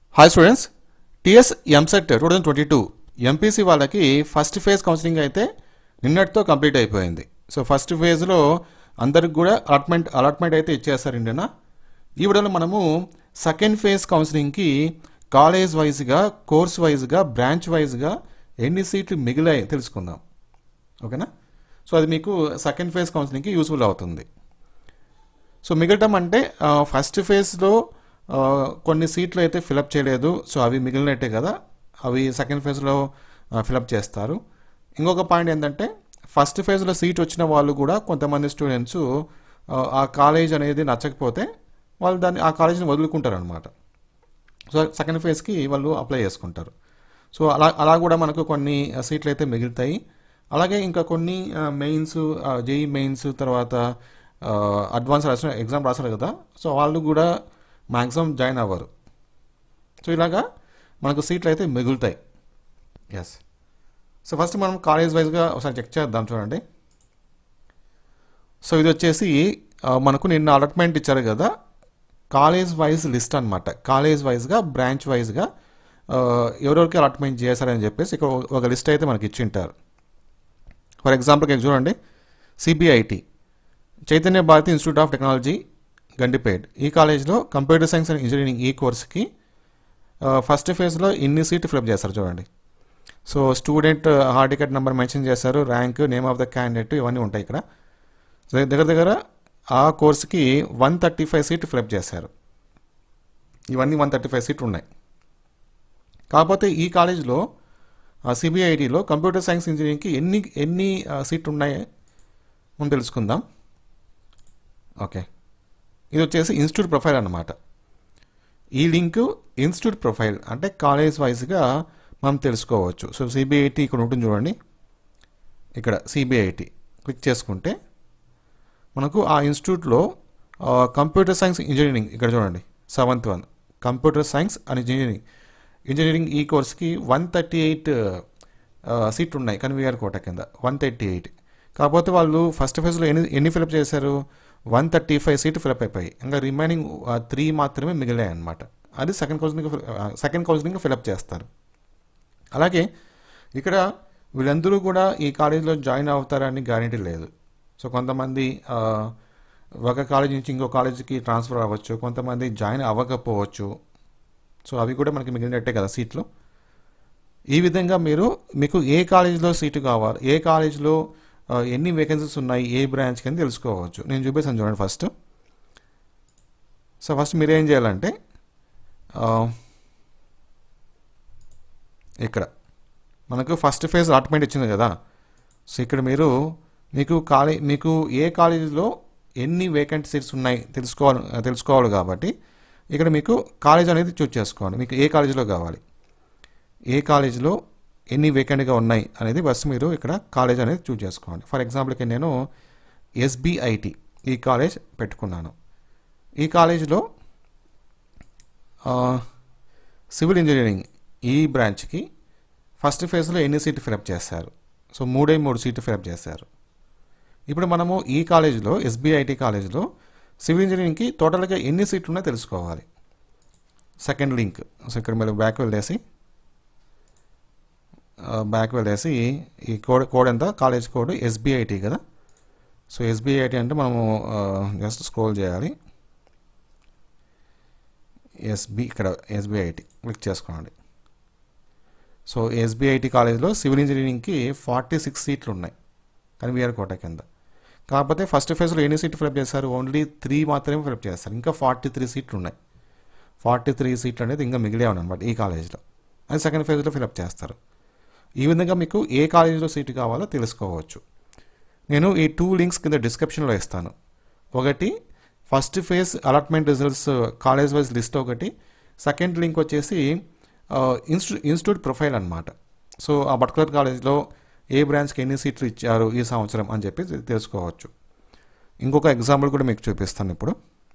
hi students TS EAMCET two thousand twenty two MPC వాళ్ళకి first phase counselling అయితే నిన్నటితో complete అయిపోయింది so first ఫేజ్లో అందరికి కూడా అలాట్మెంట్ అలాట్మెంట్ అయితే ఇచ్చేస్తారు ఇండియనా ఈ వీడియోలో మనము సెకండ్ ఫేజ్ కౌన్సిలింగ్కి కాలేజ్ వైజ్గా కోర్స్ వైజ్గా బ్రాంచ్ వైజ్గా ఎన్ని సీట్లు మిగిలాయి తెలుసుకుందాం ఓకేనా సో అది మీకు సెకండ్ ఫేజ్ కౌన్సిలింగ్కి యూస్ఫుల్ అవుతుంది సో మిగలటం అంటే ఆ, ఫస్ట్ ఫేజ్లో ఆ, కొన్ని సీట్లు అయితే ఫిలప్ చేయలేదు సో అవి మిగిలినట్టే కదా అవి సెకండ్ ఫేజ్లో ఫిలప్ చేస్తారు ఇంకొక పాయింట్ ఏంటంటే ఫస్ట్ ఫేజ్లో సీట్ వచ్చిన వాళ్ళు కూడా కొంతమంది స్టూడెంట్స్ ఆ కాలేజ్ అనేది నచ్చకపోతే వాళ్ళు దాన్ని ఆ కాలేజీని వదులుకుంటారు అనమాట సో సెకండ్ ఫేజ్కి వాళ్ళు అప్లై చేసుకుంటారు సో అలా అలా కూడా మనకు కొన్ని సీట్లు అయితే మిగులుతాయి అలాగే ఇంకా కొన్ని మెయిన్స్ జేఈ మెయిన్స్ తర్వాత అడ్వాన్స్ రాసిన ఎగ్జామ్ రాశారు కదా సో వాళ్ళు కూడా మ్యాక్సిమం జాయిన్ అవ్వరు సో ఇలాగా మనకు సీట్లు అయితే మిగులుతాయి ఎస్ సో ఫస్ట్ మనం కాలేజ్ వైజ్గా ఒకసారి చెక్ చేద్దాం చూడండి సో ఇది వచ్చేసి ఆ, మనకు నిన్న అలాట్మెంట్ ఇచ్చారు కదా కాలేజ్ వైజ్ లిస్ట్ అనమాట కాలేజ్ వైజ్గా బ్రాంచ్ వైజ్గా ఎవరెవరికి అలాట్మెంట్ చేశారని చెప్పేసి ఇక్కడ ఒక లిస్ట్ అయితే మనకి ఇచ్చింటారు ఫర్ ఎగ్జాంపుల్కి ఇక్కడ చూడండి CBIT Chaitanya Bharathi institute of technology Gandipet ఈ కాలేజ్లో కంప్యూటర్ సైన్స్ అండ్ ఇంజనీరింగ్ ఈ కోర్స్కి ఫస్ట్ ఫేజ్లో ఇన్ని సీట్లు ఫిలప్ చేస్తారు చూడండి so student hall ticket number mention చేశారు rank name of the candidate ఇవన్నీ ఉంటాయి ఇక్కడ సో దగ్గర దగ్గర ఆ కోర్స్కి one thirty five seat fill up చేశారు ఇవన్నీ వన్ థర్టీ ఫైవ్ సీట్లు ఉన్నాయి కాకపోతే ఈ కాలేజ్లో సిబిఐటిలో కంప్యూటర్ సైన్స్ ఇంజనీరింగ్కి ఎన్ని ఎన్ని ఆ, సీట్లు ఉన్నాయి మనం తెలుసుకుందాం ఓకే ఇది వచ్చేసి ఇన్స్టిట్యూట్ ప్రొఫైల్ అన్నమాట ఈ లింక్ ఇన్స్టిట్యూట్ ప్రొఫైల్ అంటే కాలేజ్ వైజ్గా మనం తెలుసుకోవచ్చు సో సిబిఐటి ఇక్కడ ఉంటుంది చూడండి ఇక్కడ సిబిఐటి క్లిక్ చేసుకుంటే మనకు ఆ ఇన్స్టిట్యూట్లో కంప్యూటర్ సైన్స్ ఇంజనీరింగ్ ఇక్కడ చూడండి seventh one computer science and engineering engineering ఈ కోర్స్కి వన్ థర్టీ ఎయిట్ సీట్లు ఉన్నాయి కన్వీఆర్ కోట కింద వన్ థర్టీ ఎయిట్ కాకపోతే వాళ్ళు ఫస్ట్ ఫేజ్లో ఎన్ని ఎన్ని ఫిలప్ చేశారు వన్ థర్టీ ఫైవ్ సీట్లు ఫిలప్ అయిపోయి ఇంకా రిమైనింగ్ త్రీ మాత్రమే మిగిలాయి అనమాట అది second counselling second counselling fill up చేస్తారు అలాగే ఇక్కడ వీళ్ళందరూ కూడా ఈ కాలేజీలో జాయిన్ అవుతారని గ్యారంటీ లేదు సో కొంతమంది ఆ, ఒక కాలేజ్ నుంచి ఇంకో కాలేజీకి ట్రాన్స్ఫర్ అవ్వచ్చు కొంతమంది జాయిన్ అవ్వకపోవచ్చు సో అవి కూడా మనకి మిగిలినట్టే కదా సీట్లు ఈ విధంగా మీరు మీకు ఏ కాలేజీలో సీటు కావాలి ఏ కాలేజీలో ఆ, ఎన్ని వేకెన్సీస్ ఉన్నాయి ఏ బ్రాంచ్కి అని తెలుసుకోవచ్చు నేను చూపిస్తాను చూడండి ఫస్ట్ సో ఫస్ట్ మీరు ఏం చేయాలంటే ఆ, ఇక్కడ మనకు ఫస్ట్ ఫేజ్ అలాట్మెంట్ ఇచ్చింది కదా సో ఇక్కడ మీరు మీకు కాలే మీకు ఏ కాలేజీలో ఎన్ని వేకెంట్ సీట్స్ ఉన్నాయి తెలుసుకోవాలి తెలుసుకోవాలి కాబట్టి ఇక్కడ మీకు కాలేజ్ అనేది చూస్ చేసుకోవాలి మీకు ఏ కాలేజీలో కావాలి ఏ కాలేజీలో ఎన్ని వేకెంట్గా ఉన్నాయి అనేది ఫస్ట్ మీరు ఇక్కడ కాలేజ్ అనేది చూస్ చేసుకోవాలి ఫర్ ఎగ్జాంపుల్కి నేను ఎస్బిఐటి ఈ కాలేజ్ పెట్టుకున్నాను ఈ కాలేజీలో ఆ, సివిల్ ఇంజనీరింగ్ ఈ బ్రాంచ్కి ఫస్ట్ ఫేజ్లో ఎన్ని సీట్లు ఫిలప్ చేస్తారు సో మూడే మూడు సీట్లు ఫిలప్ చేశారు ఇప్పుడు మనము ఈ కాలేజీలో ఎస్బిఐటి కాలేజీలో సివిల్ ఇంజనీరింగ్కి టోటల్గా ఎన్ని సీట్లు ఉన్నాయో తెలుసుకోవాలి సెకండ్ లింక్ సో ఇక్కడ మీరు బ్యాక్ వెళ్ళేసి బ్యాక్ వెళ్ళేసి ఈ కోడ్ కోడ్ ఎంత కాలేజ్ కోడ్ ఎస్బిఐటి కదా సో ఎస్బిఐటి అంటే మనము జస్ట్ స్క్రోల్ చేయాలి ఎస్బి ఇక్కడ ఎస్బిఐటి క్లిక్ చేసుకోండి సో ఎస్బిఐటి కాలేజ్లో సివిల్ ఇంజనీరింగ్కి ఫార్టీ సిక్స్ సీట్లు ఉన్నాయి కానీ వీఆర్ కోట కింద కాకపోతే ఫస్ట్ ఫేజ్లో ఎన్ని సీట్లు ఫిలప్ చేస్తారు ఓన్లీ త్రీ మాత్రమే ఫిలప్ చేస్తారు ఇంకా ఫార్టీ త్రీ సీట్లు ఉన్నాయి ఫార్టీ త్రీ సీట్లు అనేది ఇంకా మిగిలే అనమాట ఈ కాలేజ్లో అది సెకండ్ ఫేజ్లో ఫిలప్ చేస్తారు ఈ విధంగా మీకు ఏ కాలేజీలో సీటు కావాలో తెలుసుకోవచ్చు నేను ఈ టూ లింక్స్ కింద డిస్క్రిప్షన్లో ఇస్తాను ఒకటి first phase allotment results college wise list ఒకటి సెకండ్ లింక్ వచ్చేసి ఇన్స్టి ఇన్స్టిట్యూట్ ప్రొఫైల్ అనమాట సో ఆ పర్టికులర్ కాలేజ్లో ఏ బ్రాంచ్కి ఎన్ని సీట్లు ఇచ్చారు ఈ సంవత్సరం అని చెప్పి తె- తెలుసుకోవచ్చు ఇంకొక ఎగ్జాంపుల్ కూడా మీకు చూపిస్తాను ఇప్పుడు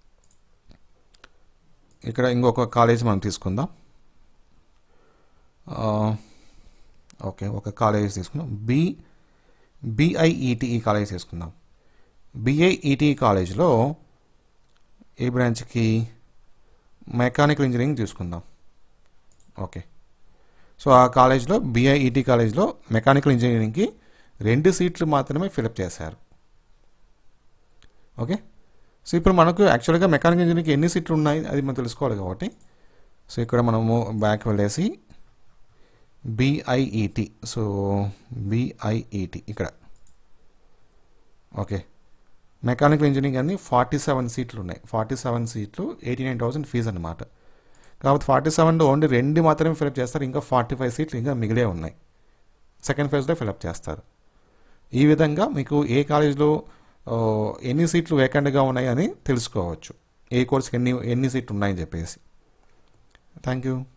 ఇక్కడ ఇంకొక కాలేజ్ మనం తీసుకుందాం ఆ, ఓకే ఒక కాలేజ్ తీసుకుందాం బి బిఐఈటి ఈ కాలేజ్ తీసుకుందాం బిఐఈటి కాలేజ్లో ఏ బ్రాంచ్కి మెకానికల్ ఇంజనీరింగ్ తీసుకుందాం ఓకే సో ఆ కాలేజ్లో బిఐఈటి కాలేజ్లో మెకానికల్ ఇంజనీరింగ్కి రెండు సీట్లు మాత్రమే ఫిలప్ చేశారు ఓకే సో ఇప్పుడు మనకు యాక్చువల్గా మెకానికల్ ఇంజనీరింగ్కి ఎన్ని సీట్లు ఉన్నాయి అది మనం తెలుసుకోవాలి కాబట్టి సో ఇక్కడ మనము బ్యాక్ వెళ్ళేసి బిఐఈటి సో బిఐఈటి ఇక్కడ ఓకే మెకానికల్ ఇంజనీరింగ్ అన్ని ఫార్టీ సెవెన్ సీట్లు ఉన్నాయి ఫార్టీ సెవెన్ సీట్లు ఎయిటీ నైన్ థౌసండ్ ఫీజు అనమాట కాబట్టి ఫార్టీ సెవెన్లో ఓన్లీ రెండు మాత్రమే ఫిలప్ చేస్తారు ఇంకా ఫార్టీ ఫైవ్ సీట్లు ఇంకా మిగిలే ఉన్నాయి సెకండ్ ఫేజ్లో ఫిలప్ చేస్తారు ఈ విధంగా మీకు ఏ కాలేజ్లో ఆ, ఎన్ని సీట్లు వేకెంట్గా ఉన్నాయని తెలుసుకోవచ్చు ఏ కోర్స్కి ఎన్ని ఎన్ని సీట్లు ఉన్నాయని చెప్పేసి థ్యాంక్ యూ